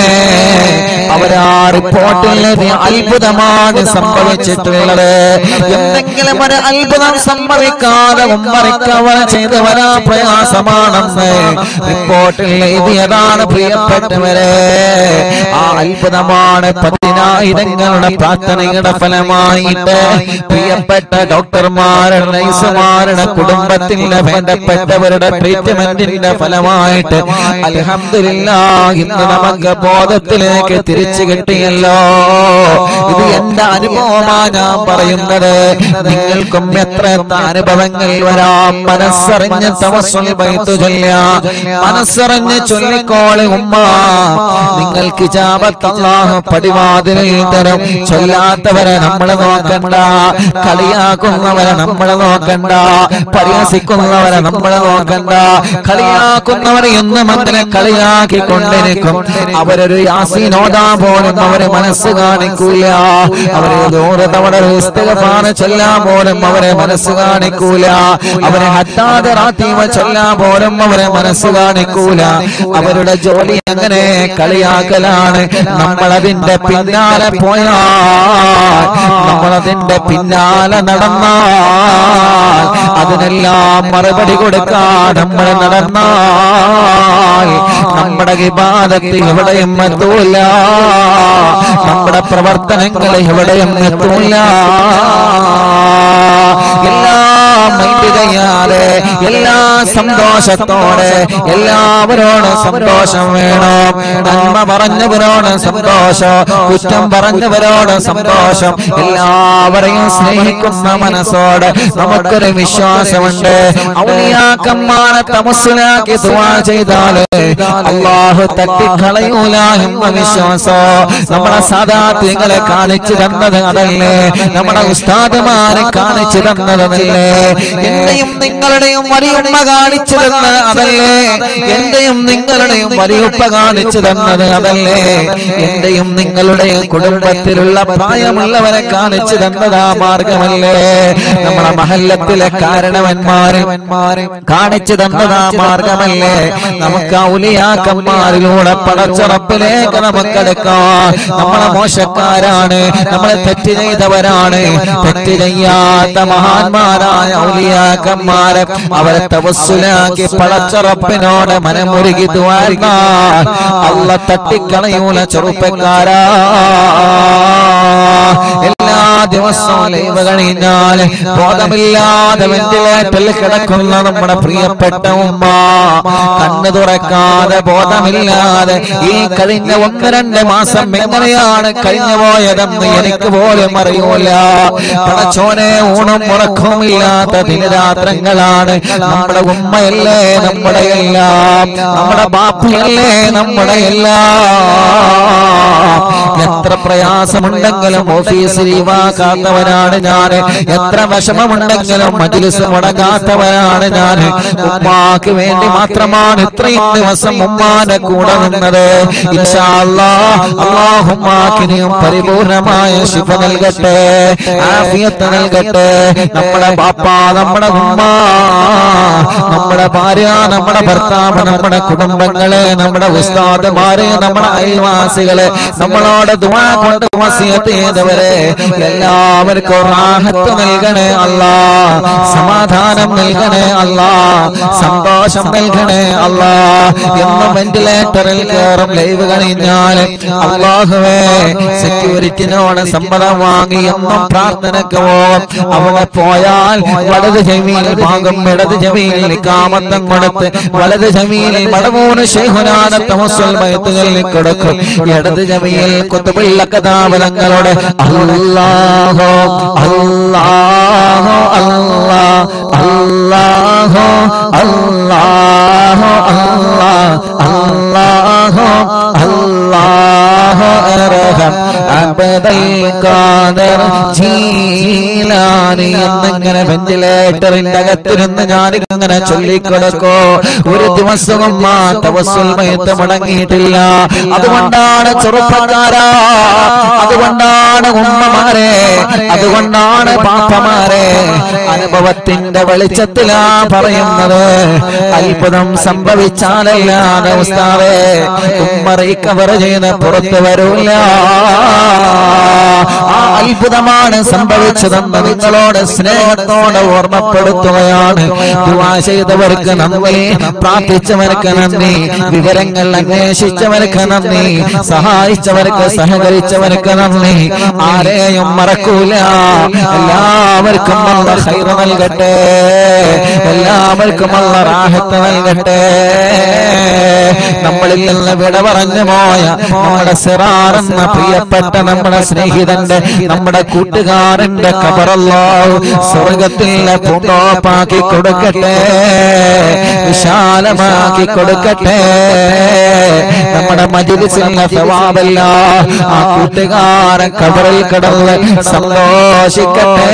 അവരാ റിപ്പോർട്ടിൽ എഴുതിയ അത്ഭുതമാണ് സംഭവിച്ചിട്ടുള്ളത് എന്തെങ്കിലും ഒരു അത്ഭുതം സംഭവിക്കാതെ ഉമ്മറിക്കവർ ചെയ്ത് വരാ പ്രയാസമാണെന്ന് റിപ്പോർട്ടിൽ എഴുതിയതാണ് പ്രിയപ്പെട്ടവരെ ആ അത്ഭുതമാണ് പതിനായിരം പതിനായിരങ്ങളുടെ പ്രാർത്ഥനയുടെ ഫലമായിട്ട് പ്രിയപ്പെട്ട ഡോക്ടർമാരുടെ നൈസുമാരുടെ കുടുംബത്തിന്റെ വേണ്ടപ്പെട്ടവരുടെ ട്രീറ്റ്മെന്റിന്റെ ഫലമായിട്ട് അലഹമില്ല ഇന്ന് നമുക്ക് ബോധത്തിലേക്ക് തിരിച്ചു കിട്ടിയല്ലോ ഇത് എന്റെ അനുഭവമാ ഞാൻ പറയുന്നത് നിങ്ങൾക്കും എത്ര എത്ര അനുഭവങ്ങൾ വരാം മനസ്സറിഞ്ഞ് തവസ്സുൽ ബൈത്തു ചൊല്ലാം മനസ്സറിഞ്ഞ് ചൊല്ലിക്കോളെ ഉമ്മ നിങ്ങൾക്ക് ജാപത്ത് അല്ലാഹു പടിവാതിലിൽ തരും ചൊല്ലാത്തവരെ നമ്മൾ നോക്കണ്ട കളിയാക്കുന്നവരെ നമ്മൾ നോക്കണ്ട പരിഹസിക്കുന്നവരെ നമ്മൾ നോക്കണ്ട കളിയാക്കുന്നവരെ എന്നും അങ്ങനെ കളിയാക്കിക്കൊണ്ടിരിക്കും അവരൊരു യാസീനോദാ പോലും അവരെ മനസ്സ് കാണിക്കൂല അവരെ നൂറ് തവണ ഒരു ഇസ്തിഗ്ഫാർ ചൊല്ലാൻ പോലും അവരെ മനസ്സ് കാണിക്കൂല അവരെ ഹത്താതെ റാത്തീവ ചൊല്ലാൻ പോലും അവരെ മനസ്സ് കാണിക്കൂല അവരുടെ ജോലി അങ്ങനെ കളിയാക്കലാണ് നമ്മളതിന്റെ പിന്നാലെ പോയാൽ നമ്മളതിന്റെ പിന്നാലെ നടന്നാൽ അതിനെല്ലാം മറുപടി കൊടുക്കാൻ നമ്മൾ നടന്നാൽ നമ്മുടെ വിവാദത്തിൽ എവിടെയും എത്തൂല നമ്മുടെ പ്രവർത്തനങ്ങൾ എവിടെയും എത്തൂല എല്ലാം മൈൻഡ് ചെയ്യാതെ എല്ലാ സന്തോഷത്തോടെ എല്ലാവരോടും സന്തോഷം വേണം നന്മ പറഞ്ഞവരോട് സന്തോഷം കുറ്റം പറഞ്ഞവരോട് സന്തോഷം എല്ലാവരെയും സ്നേഹിക്കുന്ന മനസ്സോടെ നമുക്കൊരു വിശ്വാസമുണ്ട് ഔലിയാക്കന്മാരെ തമസ്സിലാക്കി ദുആ ചെയ്താല് അള്ളാഹു തട്ടിക്കളയൂല എന്ന വിശ്വാസം നമ്മളെ സാധാത്യങ്ങളെ കാണിച്ചു തന്നത് അതല്ലേ നമ്മുടെ ഉസ്താദുമാരെ കാണിച്ചു തന്നതല്ലേ എന്റെയും നിങ്ങളുടെയും വലിയുമ്മ കാണിച്ചു തന്നത് അതല്ലേ എന്റെയും നിങ്ങളുടെയും വലിയുപ്പ കാണിച്ചു തന്നത് അതല്ലേ എന്റെയും നിങ്ങളുടെയും കുടുംബത്തിലുള്ള പ്രായമുള്ളവരെ കാണിച്ചു തന്നത് ആ മാർഗമല്ലേ നമ്മളെ മഹല്ലത്തിലെ കാരണവന്മാരെ കാണിച്ചു തന്നത് ആ മാർഗമല്ലേ നമുക്ക് ഔലിയാക്കന്മാരിലൂടെ പടച്ചുറപ്പിലേക്ക് നമുക്കെടുക്കാം നമ്മളെ മോശക്കാരാണ് നമ്മളെ തെറ്റ് ചെയ്തവരാണ് തെറ്റ് ചെയ്യാത്ത മഹാന്മാരായ ഔലിയാക്കന്മാരെ അവരെ തവസ്സുലാക്കി പടച്ചുറപ്പിനോട് മനമുരുകി തുവാർന്ന അല്ല തട്ടിക്കളയൂല ചെറുപ്പക്കാരാ എല്ലാ ദിവസവും ലൈവ് കഴിഞ്ഞാൽ ബോധമില്ലാതെ വെന്റിലേറ്ററിൽ കിടക്കുന്ന നമ്മുടെ പ്രിയപ്പെട്ട ഉമ്മ കണ്ണു തുറക്കാതെ ബോധമില്ലാതെ ഈ കഴിഞ്ഞ ഒന്ന് രണ്ട് മാസം എങ്ങനെയാണ് കഴിഞ്ഞു പോയതെന്ന് എനിക്ക് പോലും അറിയൂല പടച്ചോനെ ഊണും ഉറക്കവുമില്ലാത്ത ദിനരാത്രങ്ങളാണ് നമ്മുടെ ഉമ്മയല്ലേ നമ്മുടെ എല്ലാം നമ്മുടെ ബാപ്പയല്ലേ നമ്മുടെ എല്ലാം എത്ര പ്രയാസമുണ്ടെങ്കിലും ഓഫീസിൽ ലീവാക്കാത്തവനാണ് ഞാൻ എത്ര വിഷമമുണ്ടെങ്കിലും മജിലിസ് മുടങ്ങാത്തവനാണ് ഞാൻ ഉമ്മാക്ക് വേണ്ടി മാത്രമാണ് ഇത്രയും ദിവസം ഉമ്മാന്റെ കൂടെ നിന്നത് ഇൻഷാ അല്ലാഹ് അല്ലാഹു ഉമ്മാക്കിനെയും പരിപൂർണമായ ശിഫ നൽകട്ടെ ആഫിയത്ത് നൽകട്ടെ നമ്മുടെ ബാപ്പ നമ്മുടെ ഉമ്മ നമ്മുടെ ഭാര്യ നമ്മുടെ ഭർത്താവ് നമ്മുടെ കുടുംബങ്ങളെ നമ്മുടെ ഉസ്താദുമാരെ നമ്മുടെ അയൽവാസികളെ നമ്മളോട് ദുആ കൊണ്ട് വസിയത്ത് ചെയ്തവരെ എല്ലാവർക്കും റാഹത്ത് നൽകണേ അല്ലാ സമാധാനം നൽകണേ അല്ലാ സന്തോഷം നൽകണേ അല്ലാ എന്നും വെന്റിലേറ്ററിൽ കയറും ലൈവ് കഴിഞ്ഞാൽ അള്ളാഹുവേ സെക്യൂരിറ്റിനോട് സമ്മതം വാങ്ങി എന്നും പ്രാർത്ഥനക്ക് പോകും അവിടെ പോയാൽ വലത് ജമീൽ ഭാഗം ഇടത് ജമീലിൽ കാമത്തം കൊടുത്ത് വലത് ജമീലിൽ മടമൂന്ന് ശേഖുനാനത്ത മുസ്വൽ ബയത്തുകളിൽ കൊടുക്കും ഇടത് ജമീൽ കുത്തുപിള്ള കഥാപലങ്ങളുടെ അല്ലാഹോ അല്ലാഹോ അല്ലാഹോ അല്ലാഹോ അല്ലാഹോ അല്ലാഹോ അല്ലാഹോ അർഹം അബദൽ ഖാദർ ജീലാനി എന്നിങ്ങനെ വെന്റിലേറ്ററിന്റെ അകത്തിരുന്ന് ഞാൻ ഇങ്ങനെ ചൊല്ലിക്കൊടുക്കോ ഒരു ദിവസവും ആ തവസ്സുൽ മയത്ത് മുടങ്ങിയിട്ടില്ല അതുകൊണ്ടാണ് ചെറുപ്പക്കാരാ അതുകൊണ്ടാണ് ഉമ്മമാരെ അതുകൊണ്ടാണ് പാപ്പമാരെ അനുഭവത്തിന്റെ വെളിച്ചത്തിലാ പറയുന്നത് അത്ഭുതം സംഭവിച്ചാലല്ലാതെ ഉസ്താവേ ഉമ്മ റീക്കവർ ചെയ്ത് പുറത്തു വരൂല ആ അത്ഭുതമാണ് സംഭവിച്ചതെന്ന് നിങ്ങളോട് സ്നേഹത്തോടെ ഓർമ്മപ്പെടുത്തുകയാണ് ദുആ ചെയ്തവർക്ക് നന്ദി പ്രാർത്ഥിച്ചവർക്ക് നന്ദി വിവരങ്ങൾ അന്വേഷിച്ചവർക്ക് നന്ദി സഹായിച്ചവർക്ക് സഹകരിച്ചവർക്ക് നന്ദി ആരെയും മറക്കൂല എല്ലാവർക്കും അല്ല ഹൈറ നൽകട്ടെ എല്ലാവർക്കും അല്ല റാഹത്ത് നൽകട്ടെ നമ്മളിൽ നിന്ന് വിട പറഞ്ഞു പോയ നമ്മുടെ സിറാർ എന്ന പ്രിയപ്പെട്ട നമ്മുടെ സ്നേഹിതന്റെ നമ്മുടെ കൂട്ടുകാരന്റെ കബറല്ലോ സ്വർഗത്തിലെ പൂന്തോപ്പാക്കി കൊടുക്കട്ടെ വിശാലമാക്കി കൊടുക്കട്ടെ നമ്മുടെ മജിലിസിലെ സവാബല്ല ആ കൂട്ടുകാരൻ കബറിൽ കിടന്ന് സന്തോഷിക്കട്ടെ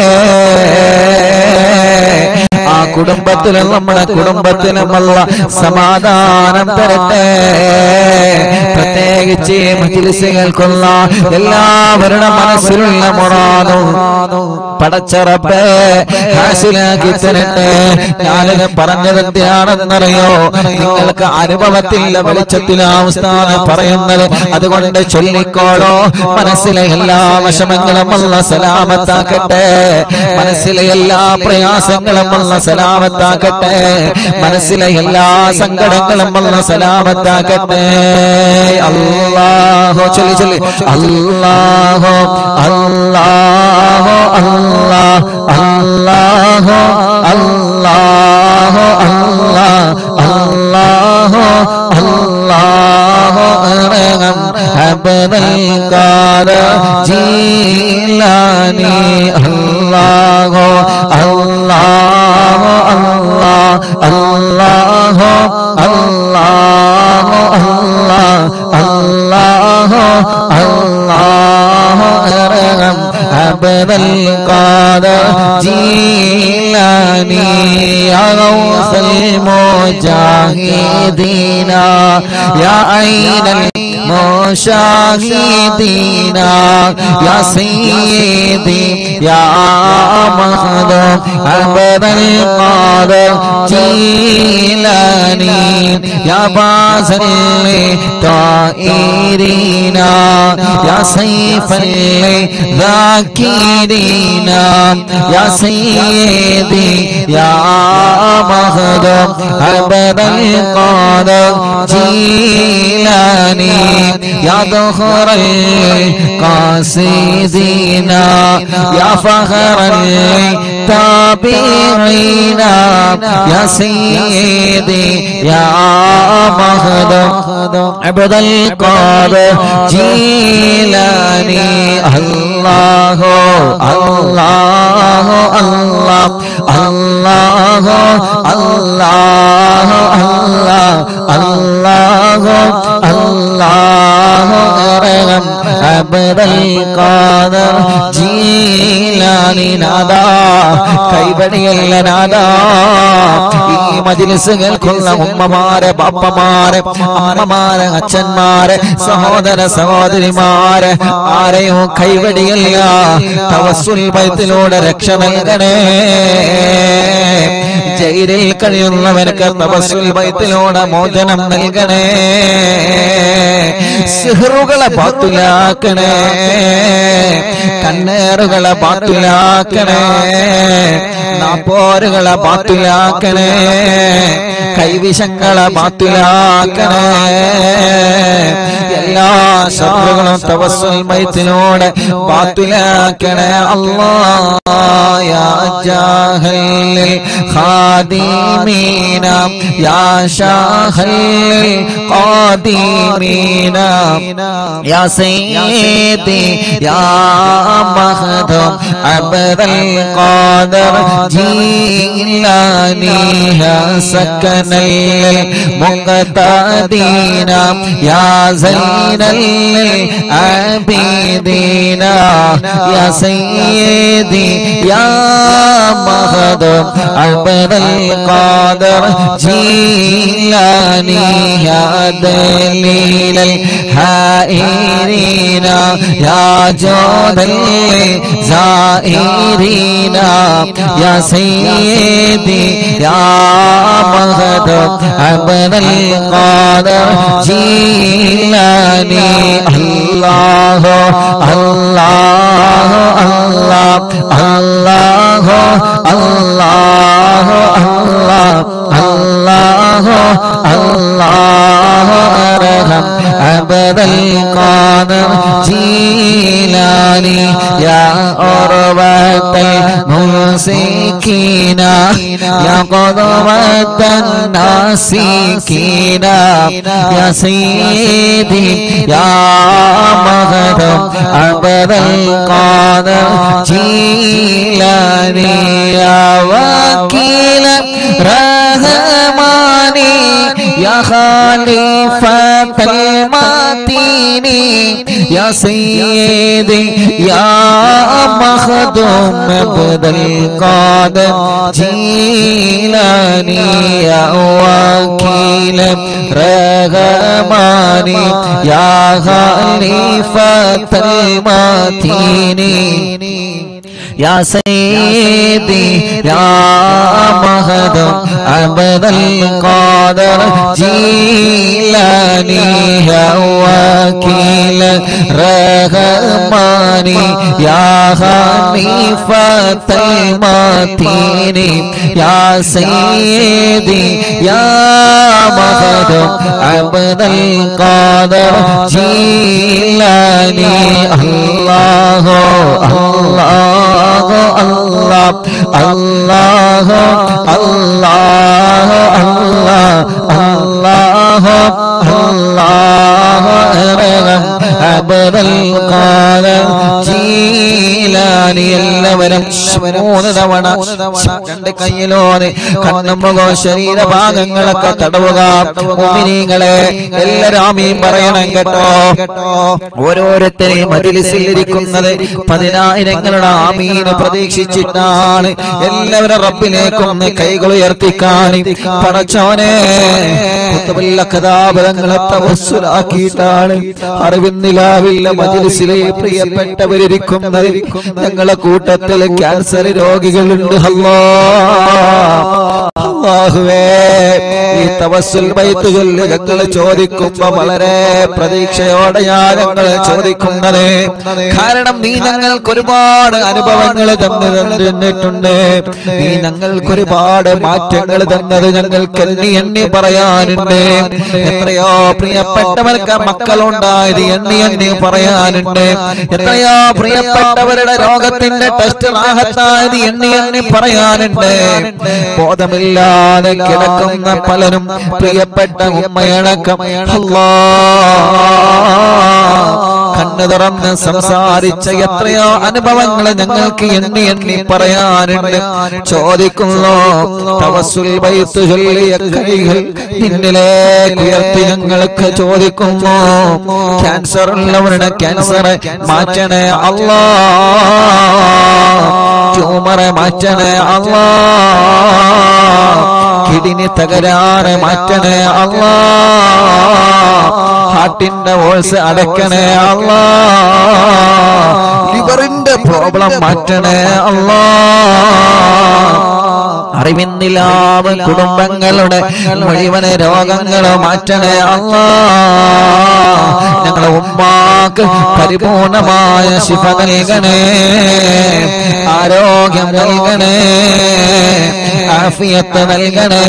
ആ കുടുംബത്തിലും നമ്മുടെ കുടുംബത്തിനുമുള്ള സമാധാനം തരട്ടെ പ്രത്യേകിച്ച് ഈ മജിലിസുകൾക്കുള്ള എല്ലാവരുടെ മനസ്സിലുള്ള മുറാദും പടച്ചറപ്പ് ഹാസിലാക്കി തരട്ടെ ഞാനിത് പറഞ്ഞത് എന്തിനാണെന്നറിയോ നിങ്ങൾക്ക് അനുഭവത്തില്ല വെളിച്ചത്തിലാവസ്ഥാനം പറയുന്നത് അതുകൊണ്ട് ചൊല്ലിക്കോളോ മനസ്സിലെ എല്ലാ വിഷമങ്ങളും ഉള്ള സലാമത്താക്കട്ടെ മനസ്സിലെ എല്ലാ പ്രയാസങ്ങളും ഉള്ള സലാമത്താക്കട്ടെ മനസ്സിലെ എല്ലാ സങ്കടങ്ങളും ഉള്ള സലാമത്താക്കട്ടെ അല്ലാഹോ ചൊല്ലി ചൊല്ലി അല്ലാഹോ അല്ലാഹോ അല്ലാഹ് അല്ലാഹോ അല്ലാഹോ അല്ലാഹ് അല്ലാഹോ അല്ലാഹോ അറഹം അബ്ദൽ ഖാദർ ജീലാനി അല്ലാഹോ അല്ലാഹോ അല്ലാഹ് അല്ലാഹോ അല്ലാഹോ അല്ലാഹ് അല്ലാഹോ അല്ലാഹോ അറഹം അബ്ദൽ ഖാദർ ജീലാനി യാ ഗൗസൽ മുജാഹിദീന യാ ഐനൽ مشاهدين يا سيدي يا مخدوم عبد القادر جيلاني يا بازل طائرين يا سيف الذاكرين يا سيدي يا مخدوم عبد القادر جيلاني يا ظهر القاصدين يا فخر التابعين يا سيدي يا مهدم عبد القادر جيلاني الله الله الله الله الله الله الله الله ارغم عبد القادر ജീലാനി നാദാ കൈവടിയല്ല നാദാ ഈ മജിലിസുകൾക്കുള്ള ഉമ്മമാരെ ബാപ്പമാരെ അമ്മമാരെ അച്ഛന്മാരെ സഹോദര സഹോദരിമാരെ ആരെയും കൈവടിയല്ല തവസുൽ ബൈത്തിലൂടെ രക്ഷ നൽകണേ ജയിലിൽ കഴിയുന്നവർക്ക് തപസ്സുൽ ബൈത്തിലൂടെ മോചനം നൽകണേ സിഹറുകളെ ബാത്തുലാക്കണേ കണ്ണേറുകളെ ബാത്തുലാക്കണേ നാപ്പോരുകളെ ബാത്തുലാക്കണേ കൈവിഷങ്ങളെ ബാത്തുലാക്കണേ എല്ലാ ശത്രുക്കളും തവസ്സുൽ ബൈത്തിലൂടെ ബാത്തുലാക്കണേ അല്ലാ യാ ജാഹൽ خادمين يا شاخ القادمين يا سيدي يا مخدوم عبد القادر جيلاني يا سكن المقتدين يا زين العابدين يا سيدي يا مخدوم عبد القادر جيلاني يا دليل الحائرين يا جود الزائرين يا سيدي يا مهدم عبد القادر جيلاني الله الله الله الله عبد القادر جيلاني يا أربة الممسكين يا قدوة الناسكين يا سيدي يا مهدم عبد القادر جيلاني يا وكيل رحماني يا خليفة المتين يا سيدي يا مخدوم عبد القادر جيلاني يا وكيل رحماني يا خليفة المتين يا سيدي يا مهدم عبد القادر جيلاني يا وكيل رحماني يا خليفة المتين يا سيدي يا مهدم عبد القادر جيلاني الله الله الله الله الله الله الله الله عبد القادر ജീലാനി എല്ലാവരും മൂന്ന് തവണ രണ്ട് കയ്യിലോന് കണ്ണും മുഖവും ശരീരഭാഗങ്ങളൊക്കെ തടവുക മുഅ്മിനീങ്ങളെ എല്ലാവരും ആമീൻ പറയണം കേട്ടോ ഓരോരുത്തരെയും മജിലിസിൽ ഇരിക്കുന്നത് പതിനായിരങ്ങളുടെ ആമീന് പ്രതീക്ഷിച്ചിട്ടാണ് എല്ലാവരും റബ്ബിലേക്കൊന്ന് കൈകൾ ഉയർത്തിക്കാൻ പടച്ചോനെ കുത്തുബുല്ല കഥാപതങ്ങളെ തവസ്സുലാക്കിയിട്ടാണ് അറിവിന്നിലാവില്ല മജിലിസിലെ പ്രിയപ്പെട്ടവരിരിക്കുന്നത് ഞങ്ങളെ കൂട്ടത്തിൽ ക്യാൻസർ രോഗികളുണ്ട് അല്ലാ അല്ലാഹുവേ ഈ തവസ്സുൽ ബൈത്ത് ചൊല്ലി ഞങ്ങൾ ചോദിക്കുമ്പോ വളരെ പ്രതീക്ഷയോടെയാ ഞങ്ങൾ ചോദിക്കുന്നത് കാരണം നീ ഞങ്ങൾക്ക് ഒരുപാട് അനുഭവങ്ങൾ തന്നു തന്നിട്ടുണ്ട് നീ ഞങ്ങൾക്ക് ഒരുപാട് മാറ്റങ്ങൾ തന്നത് ഞങ്ങൾക്ക് എണ്ണി എണ്ണി പറയാനുണ്ട് എത്രയോ പ്രിയപ്പെട്ടവർക്ക് മക്കളുണ്ടായത് എണ്ണി എണ്ണി പറയാനുണ്ട് എത്രയോ പ്രിയപ്പെട്ടവരുടെ രോഗത്തിന്റെ ടെസ്റ്റ് റാഹത്തായത് എണ്ണി എണ്ണി പറയാനുണ്ട് ബോധമില്ലാതെ കിടക്കുന്ന പലരും പ്രിയപ്പെട്ട ഉമ്മയടക്കം അല്ലാ കണ്ണു തുറന്ന് സംസാരിച്ച എത്രയോ അനുഭവങ്ങൾ ഞങ്ങൾക്ക് എണ്ണി എണ്ണി പറയാനുണ്ട് ചോദിക്കുന്നു തവസുൽ ബൈത്ത് ചൊല്ലിയ കൈകൾ നിന്നിലേക്ക് ഉയർത്തി ഞങ്ങൾക്ക് ചോദിക്കുന്നു ക്യാൻസർ ഉള്ളവരുടെ ക്യാൻസർ മാറ്റണേ അല്ലാ ട്യൂമറെ മാറ്റണേ അല്ലാ കിഡിനി തകരാറ് മാറ്റണേ അല്ലാ ഹാർട്ടിന്റെ വോൾസ് അടക്കണേ അല്ലാ ലിവറിന്റെ പ്രോബ്ലം മാറ്റണേ അല്ലാ അറിവിന്നിലാവ് കുടുംബങ്ങളുടെ മുഴുവൻ രോഗങ്ങൾ മാറ്റണേ അല്ലാ ഞങ്ങളെ ഉമ്മാക്ക് പരിപൂർണമായ ശിഫ നൽകണേ ആരോഗ്യം നൽകണേ ആഫിയത്ത് നൽകണേ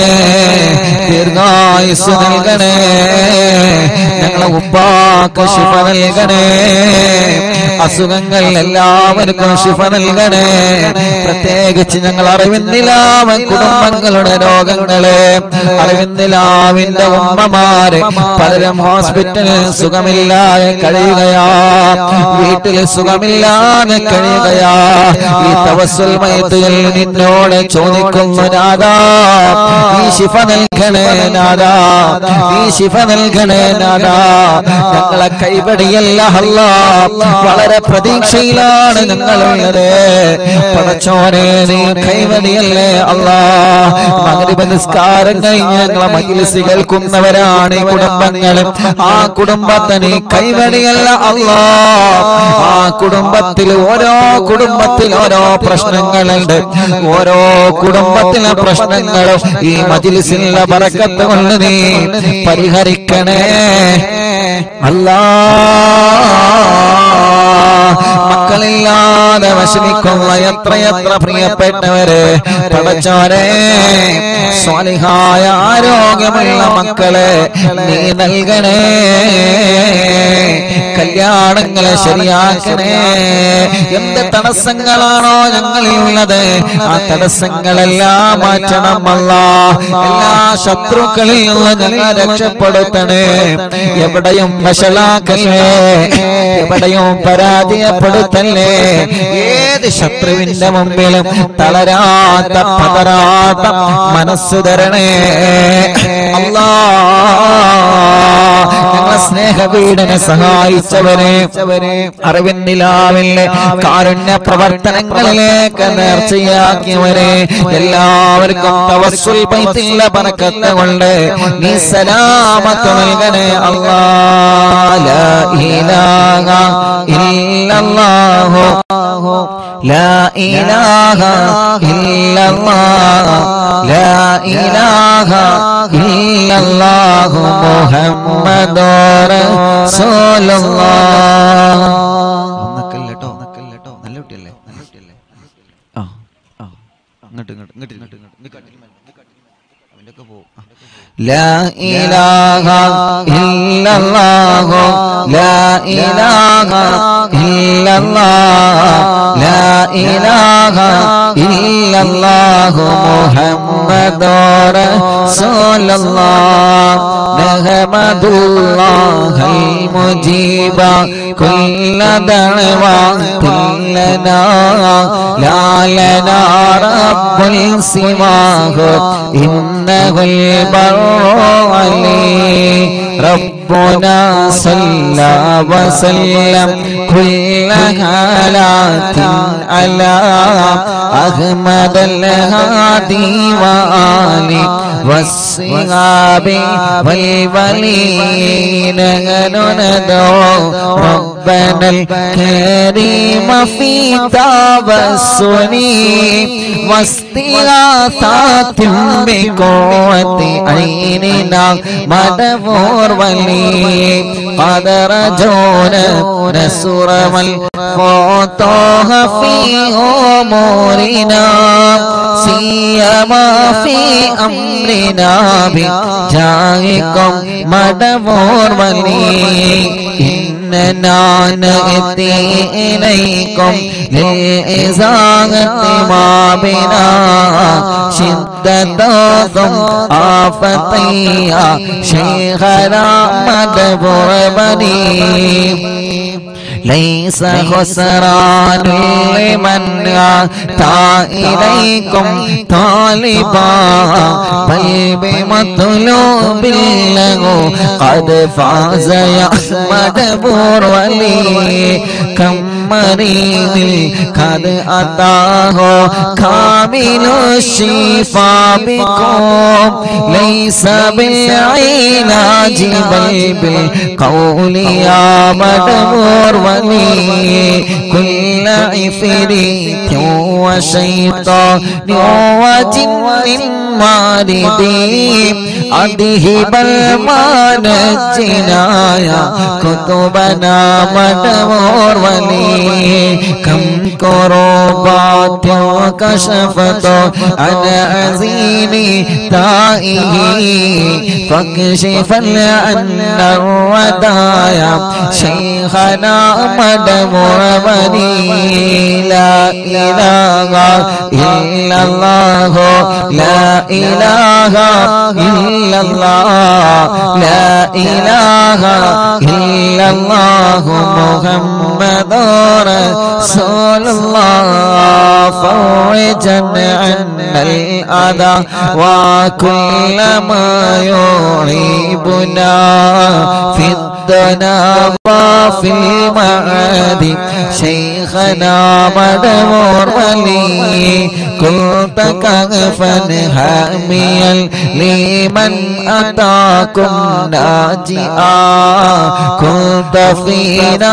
ദീർഘായുസ് നൽകണേ ഞങ്ങളെ ഉപ്പാക്ക് ശിഫ നൽകണേ അസുഖങ്ങൾ എല്ലാവർക്കും ശിഫ നൽകണേ പ്രത്യേകിച്ച് ഞങ്ങൾ അറിവിന്നിലാവൻ കുടുംബങ്ങളുടെ രോഗങ്ങളെ അറിവിന്നിലാവിന്റെ ഉമ്മമാര് പലരും ഹോസ്പിറ്റലിൽ സുഖമില്ലാതെ കഴിയുകയാ വീട്ടിൽ സുഖമില്ലാതെ കഴിയുകയാ ഈ തവസ്സുൽ മയത്തിൽ നിന്നോട് ചോദിക്കുന്നു നാദാ ഈ ശിഫ നൽകണേ നാദാ ഈ ശിഫ നൽകണേ നാദാ ഞങ്ങളെ കൈവടിയല്ല അല്ലാ വളരെ പ്രതീക്ഷയിലാണ് ഞങ്ങളുള്ളത് പടച്ചോനെ നീ കൈവടിയല്ലേ അല്ലാ മകരിബ നിസ്കാരം കഴിഞ്ഞ് ഞങ്ങളെ മജിലിസ് കേൾക്കുന്നവരാണ് ഈ കുടുംബങ്ങൾ ആ കുടുംബത്തിന് കൈവടിയല്ല അല്ലാ ആ കുടുംബത്തിൽ ഓരോ കുടുംബത്തിൽ ഓരോ പ്രശ്നങ്ങളുണ്ട് ഓരോ കുടുംബത്തിലെ പ്രശ്നങ്ങളും ഈ മജിലിസിലെ ബറക്കത്ത് കൊണ്ട് നീ പരിഹരിക്കണേ അല്ലാ മക്കളില്ലാതെ ഇല്ലാതെ വിഷമിക്കുന്ന എത്രയെത്ര പ്രിയപ്പെട്ടവര് പടച്ചോരെ സ്വാലിഹായ ആരോഗ്യമുള്ള മക്കളെ നീ നൽകണേ കല്യാണങ്ങളെ ശരിയാക്കണേ എന്ത് തടസ്സങ്ങളാണോ ഞങ്ങളിൽ ഉള്ളത് ആ തടസ്സങ്ങളെല്ലാം മാറ്റണം അല്ല എല്ലാ ശത്രുക്കളിൽ നിന്ന് ഞങ്ങളെ രക്ഷപ്പെടുത്തണേ എവിടെയും വഷളാക്കല്ലേ എവിടെയും പരാജയപ്പെടുത്തല്ലേ ഏത് ശത്രുവിന്റെ മുമ്പിലും തളരാത്ത പതരാത്ത മനസ്സ് തരണേ അല്ലാ ഞങ്ങളെ സ്നേഹവീടനെ സഹായിച്ചവനെ അറിവിന്നിലാവിലെ കാരുണ്യ പ്രവർത്തനങ്ങളിലേക്ക് നേർച്ചയാക്കിയവരെ എല്ലാവർക്കും തവസ്സുൽ ബൈത്തിലെ ബറക്കത്ത് കൊണ്ട് നീ സലാമത്ത് നൽകണേ അല്ലാ ലാ ഇലാഹ ഇല്ലല്ലാഹു ലാ ഇലാഹ ഇല്ലല്ലാഹ് ലാ ഇലാഹ ഇല്ലല്ലാഹു മുഹമ്മദുർ റസൂലുള്ളാഹ് ഒന്നക്കല്ലോ ഒന്നക്കല്ലോ നല്ല കുട്ടിയല്ലേ നല്ല കുട്ടിയല്ലേ ആ ആ ഇങ്ങോട്ട് ഇങ്ങോട്ട് ഇങ്ങോട്ട് ഇങ്ങോട്ട് ഇങ്ങോട്ട് ഇങ്ങ് കട്ടിൽ മേലെ, ഇങ്ങ് കട്ടിൽ മേലെ. അവൻ്റെയൊക്കെ പോവും ആ. لا إله إلا الله لا إله إلا الله لا إله إلا الله محمد رسول الله نحمد الله المجيب كل دعوات لنا لا لنا رب سواه إنه البر علي ربنا صلى وسلم كل حالات على أحمد الهادي وآله والصحاب والولين ندعو ربنا الكريم في تبسني واستغاثات بقوة عيننا مدبور ولي قد رجونا نسر والخطوها في أمورنا سيما في أمرنا بجاهكم مدبور ولي إننا نأتي إليكم للإزاغة ما بنا شدتكم آفتيا شيخنا مدبر بني ليس خسران لمن أتى إليكم طالبا بل بمطلوب له قد فاز يا مدبور ولي كم مريض قد أتاه كامل الشفاء بكم ليس بالعلاج بل بالقول يا مدبور ولي كل عفريت وشيطان وجن ماردي أذهب المانجنا يا كتبنا مدبور ولي كم كربات وكشفت عن عزيني تائه فاكشف عنا الردايا شيخنا مدبور بني لا إله إلا الله لا إله إلا الله لا إله إلا الله محمد رسول الله فرجا عنا الأذى وكل ما يعيبنا في الدنا وفي المعاد شيخنا مدمور ولي كنت كغفا هاميا لمن أتاكم ناجئا كنت فينا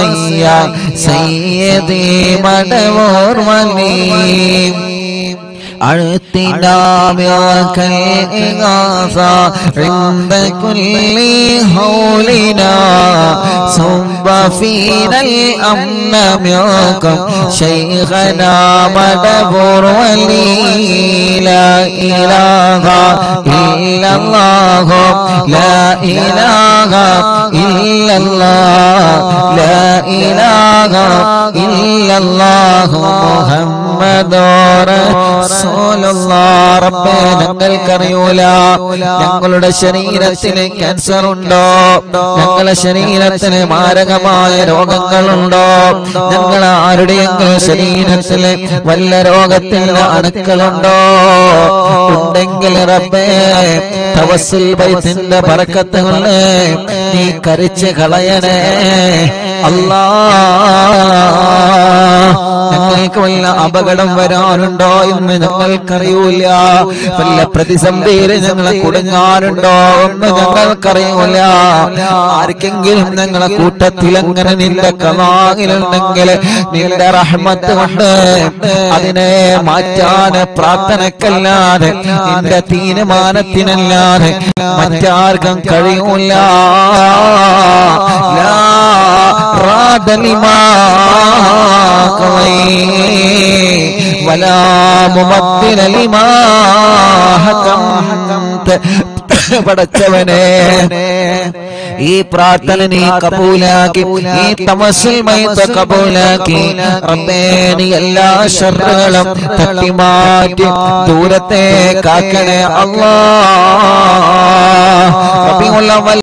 ناصريا سيدي مدمور ولي أعطنا منك الإغاثة عند كل هولنا صب فينا الأمن منكم شيخنا مدبر ولي لا إله إلا الله لا إله إلا الله لا إله إلا الله محمد رسول الله റബ്ബേ ഞങ്ങൾക്കറിയൂല ഞങ്ങളുടെ ശരീരത്തിന് ക്യാൻസർ ഉണ്ടോ ഞങ്ങളുടെ ശരീരത്തിന് മാരകമായ രോഗങ്ങളുണ്ടോ ഞങ്ങൾ ആരുടെയെങ്കിലും ശരീരത്തില് വല്ല രോഗത്തിന് അണുക്കളുണ്ടോ ഉണ്ടെങ്കിൽ റബ്ബേ തവസ്സിൽ ബൈത്തിന്റെ പറക്കത്ത് കൊണ്ട് നീ കരിച്ച് കളയണേ അല്ലാ ഞങ്ങൾക്ക് വല്ല അപകടം വരാനുണ്ടോ എന്ന് ഞങ്ങൾക്കറിയൂല വല്ല പ്രതിസന്ധിയിൽ ഞങ്ങളെ കുടുങ്ങാനുണ്ടോ എന്ന് ഞങ്ങൾക്കറിയൂല ആർക്കെങ്കിലും ഞങ്ങളെ കൂട്ടത്തിൽ അങ്ങനെ നിന്റെ കലാകിലുണ്ടെങ്കിൽ നിന്റെ റഹ്മത്ത് കൊണ്ട് അതിനെ മാറ്റാൻ പ്രാർത്ഥനക്കല്ലാതെ നിന്റെ തീരുമാനത്തിനല്ലാതെ മറ്റാർക്കും കഴിയൂല ലാ راد لما قضيت ولا مبدل لما حكمت പടച്ചവനെ ഈ പ്രാർത്ഥന നീ കബൂലാക്കി ഈ തമസിൽ മൈത്ത കബൂലാക്കി റബ്ബേ നീ എല്ലാ ഷർറുകളും തട്ടി മാറ്റി ദൂരത്തെ കാക്കണേ അല്ലാ റബീഉൽ അവ്വൽ